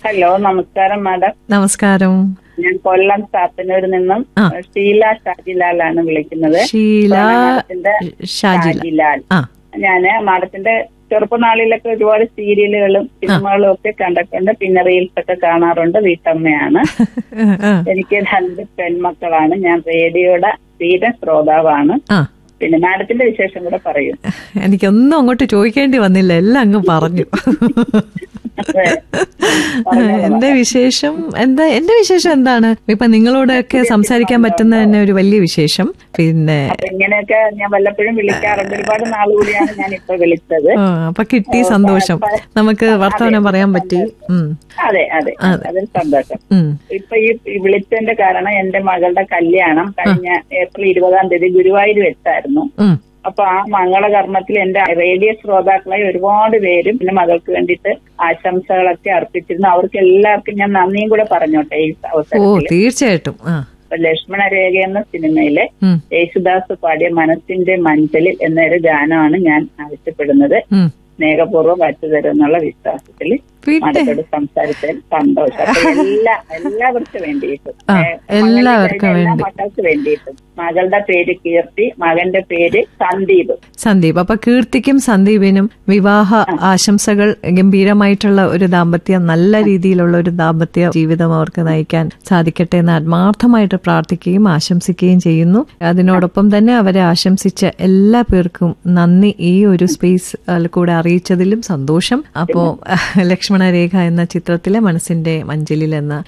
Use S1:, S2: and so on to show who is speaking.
S1: Hello നമസ്കാരം madam
S2: നമസ്കാരം
S1: ഞാൻ കൊല്ലം സാത്തനൂരിൽ നിന്നും
S2: ആ.
S1: ഷീല ഷാജിലാലാണ് വിളിക്കുന്നത്
S2: ഷീല
S1: മാഡത്തിന്റെ
S2: ഷാജില
S1: ഷാജിലാൽ
S2: ആ
S1: ഞാന് മാഡത്തിന്റെ ചെറുപ്പനാളിലൊക്കെ ഒരുപാട് സീരിയലുകളും സിനിമകളും ഒക്കെ കണ്ടിട്ടുണ്ട് പിന്നെ റീൽസ് ഒക്കെ കാണാറുണ്ട് വീട്ടമ്മയാണ്
S2: ആ,
S1: എനിക്ക് രണ്ട് പെൺമക്കളാണ് ഞാൻ റേഡിയോയുടെ സ്ഥിര ശ്രോതാവാണ്
S2: ആ
S1: പിന്നെ മാഡത്തിന്റെ വിശേഷം കൂടെ പറയൂ
S2: എനിക്കൊന്നും അങ്ങോട്ട് ചോദിക്കേണ്ടി വന്നില്ല എല്ലാം അങ്ങ് പറഞ്ഞു
S1: അതെ.
S2: എന്റെ വിശേഷം എന്താ എന്റെ വിശേഷം എന്താണ് ഇപ്പൊ നിങ്ങളോടൊക്കെ സംസാരിക്കാൻ പറ്റുന്ന തന്നെ ഒരു വലിയ വിശേഷം പിന്നെ
S1: അപ്പൊ ഇങ്ങനെയൊക്കെ ഞാൻ വല്ലപ്പോഴും വിളിക്കാറുണ്ട് ഒരുപാട് നാൾ കൂടിയാണ് ഞാൻ ഇപ്പൊ വിളിച്ചത്
S2: ആ, അപ്പൊ കിട്ടി സന്തോഷം നമുക്ക് വർത്തമാനം പറയാൻ പറ്റി ഉം
S1: അതെ അതെ അതിൽ സന്തോഷം
S2: ഉം
S1: ഇപ്പൊ ഈ ഈ വിളിച്ചതിന്റെ കാരണം എന്റെ മകളുടെ കല്യാണം കഴിഞ്ഞ ഏപ്രിൽ ഇരുപതാം തീയതി ഗുരുവായൂർ വെച്ചായിരുന്നു
S2: ഉം
S1: അപ്പൊ ആ മംഗളകർമ്മത്തിൽ എന്റെ റേഡിയോ ശ്രോതാക്കളായി ഒരുപാട് പേരും എന്റെ മകൾക്ക് വേണ്ടിയിട്ട് ആശംസകളൊക്കെ അർപ്പിച്ചിരുന്നു അവർക്ക് എല്ലാവർക്കും ഞാൻ നന്ദിയും കൂടെ പറഞ്ഞോട്ടെ ഈ
S2: ഓ
S1: അവസരത്തിൽ
S2: തീർച്ചയായിട്ടും ആ
S1: ഇപ്പൊ ലക്ഷ്മണ രേഖ എന്ന സിനിമയിലെ
S2: ഉം
S1: യേശുദാസ് പാടിയ മനസ്സിന്റെ മഞ്ചലിൽ എന്നൊരു ഗാനമാണ് ഞാൻ ആവശ്യപ്പെടുന്നത്
S2: ഉം
S1: സ്നേഹപൂർവ്വം വച്ചുതരും എന്നുള്ള വിശ്വാസത്തിൽ
S2: പിന്നെ
S1: മടത്തോട് സംസാരിച്ചതിൽ സന്തോഷം അപ്പൊ എല്ലാ എല്ലാവർക്കും വേണ്ടിയിട്ടും
S2: ആ,
S1: ഏ,
S2: എല്ലാവർക്കും
S1: മകളിൽ കഴിഞ്ഞ എല്ലാ
S2: വേണ്ടി.
S1: മക്കൾക്ക് വേണ്ടിയിട്ടും മകളുടെ പേര് കീർത്തി മകന്റെ പേര് സന്ദീപ്
S2: സന്ദീപ് അപ്പൊ കീർത്തിക്കും സന്ദീപിനും വിവാഹ ആശംസകൾ ഗംഭീരമായിട്ടുള്ള ഒരു ദാമ്പത്യം നല്ല രീതിയിലുള്ള ഒരു ദാമ്പത്യ ജീവിതം അവർക്ക് നയിക്കാൻ സാധിക്കട്ടെ എന്ന് ആത്മാർത്ഥമായിട്ട് പ്രാർത്ഥിക്കുകയും ആശംസിക്കുകയും ചെയ്യുന്നു അതിനോടൊപ്പം തന്നെ അവരെ ആശംസിച്ച എല്ലാ പേർക്കും നന്ദി ഈ ഒരു സ്പേസ് കൂടെ അറിയിച്ചതിലും സന്തോഷം അപ്പോ ലക്ഷ്മണ രേഖ എന്ന ചിത്രത്തിലെ മനസ്സിന്റെ മഞ്ചലിൽ എന്ന